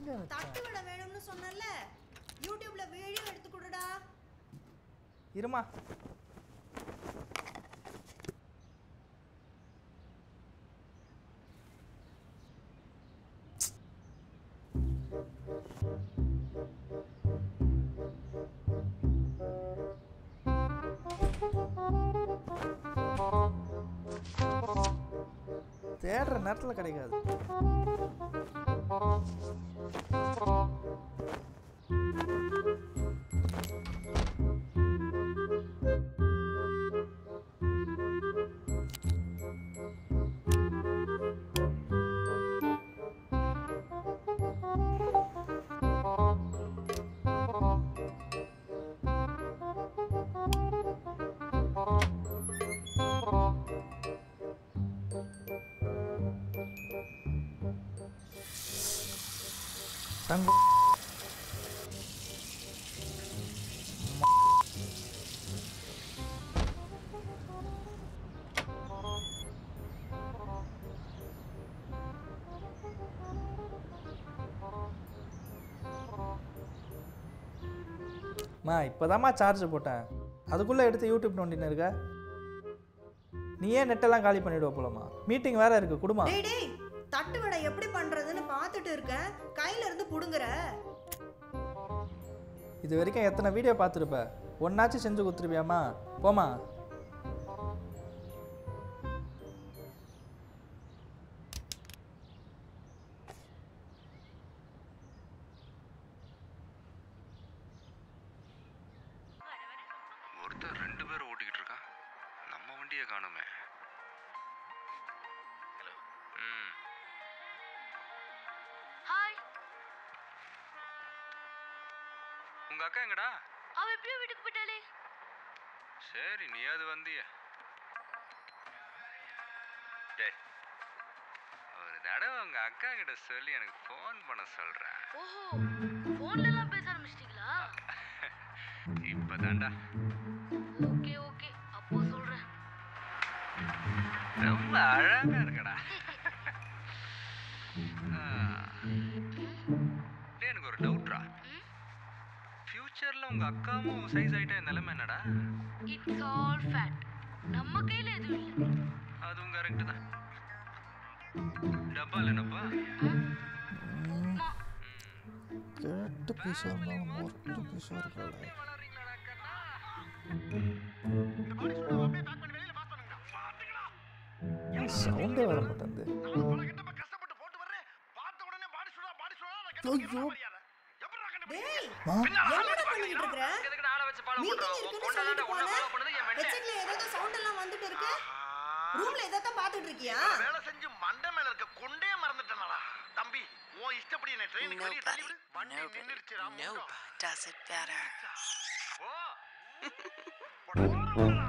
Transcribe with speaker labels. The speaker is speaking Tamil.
Speaker 1: எங்க வச்சா
Speaker 2: தட்டு வடை வேணும்னு சொன்னல யூடியூப்ல வீடியோ எடுத்து கொடுடா
Speaker 1: இருமா தேடுற நேரத்தில் கிடைக்காது தங்கம் மா இப்போதாம்மா சார்ஜ் போட்டேன் அதுக்குள்ளே எடுத்து யூடியூப் நோண்டின்னு இருக்க நீ ஏன் நெட்டெல்லாம் காலி பண்ணிடுவ போலமா மீட்டிங் வேற இருக்கு குடுமா
Speaker 2: டேய் டேய் தட்டு வடை எப்படி பண்றதுன்னு பார்த்துட்டு இருக்கேன் கையில இருந்து புடுங்குற
Speaker 1: இது வரைக்கும் எத்தனை வீடியோ பார்த்துருப்ப ஒன்னாச்சும் செஞ்சு கொடுத்துருப்பியாம்மா போமா
Speaker 3: ஒருத்தர் ரெண்டு பேரும் ஓட்டிக்கிட்டு இருக்கான் நம்ம வண்டியை காணுமே ஹலோ ம்
Speaker 4: ஹாய்
Speaker 3: உங்க அக்கா எங்கடா
Speaker 4: அவ எப்படியோ வீட்டுக்கு போயிட்டாளே
Speaker 3: சரி நீ அது வந்திய டேய் ஒரு தடவை உங்க அக்கா கிட்ட சொல்லி எனக்கு ஃபோன் பண்ண சொல்றேன்
Speaker 4: ஓஹோ போன்ல எல்லாம் பேச ஆரம்பிச்சிட்டீங்களா
Speaker 3: இப்பதான்டா
Speaker 4: ஓகே ஓகே அப்போ சொல்றேன்
Speaker 3: ரொம்ப அழகா இருக்கடா ஆ. டேய், எனக்கு ஒரு டவுட்ரா ஃபியூச்சர்ல உங்க அக்காவும் சைஸ் ஆயிட்டா இந்த நிலைமை என்னடா
Speaker 4: இட்ஸ் ஆல் ஃபேட் நம்ம கையில எதுவும் இல்லை
Speaker 3: அதுவும் கரெக்ட் தான் டப்பால் என்னப்பா
Speaker 4: உப்மா
Speaker 1: கேட்டு பீஸாக இருந்தாலும் மொட்டு பீஸாக இருக்கல சவுண்டே வர மாட்டேங்குது ஐயோ
Speaker 2: டேய்
Speaker 1: மா
Speaker 2: என்னடா பண்ணிட்டு இருக்கற மீட்டிங் இருக்குன்னு சொல்லிட்டு போன ஹெட்செட்ல ஏதாவது சவுண்ட் எல்லாம் வந்துட்டு இருக்கு ரூம்ல ஏதாவது பார்த்துட்டு இருக்கியா
Speaker 5: வேலை செஞ்சு மண்டை மேல இருக்க கொண்டே மறந்துட்டேனடா தம்பி உன் இஷ்டப்படி என்ன ட்ரெயினுக்கு வெளியே தள்ளி விடு வண்டி நின்னுடுச்சு
Speaker 6: Nope does it better.
Speaker 3: O
Speaker 5: Ramu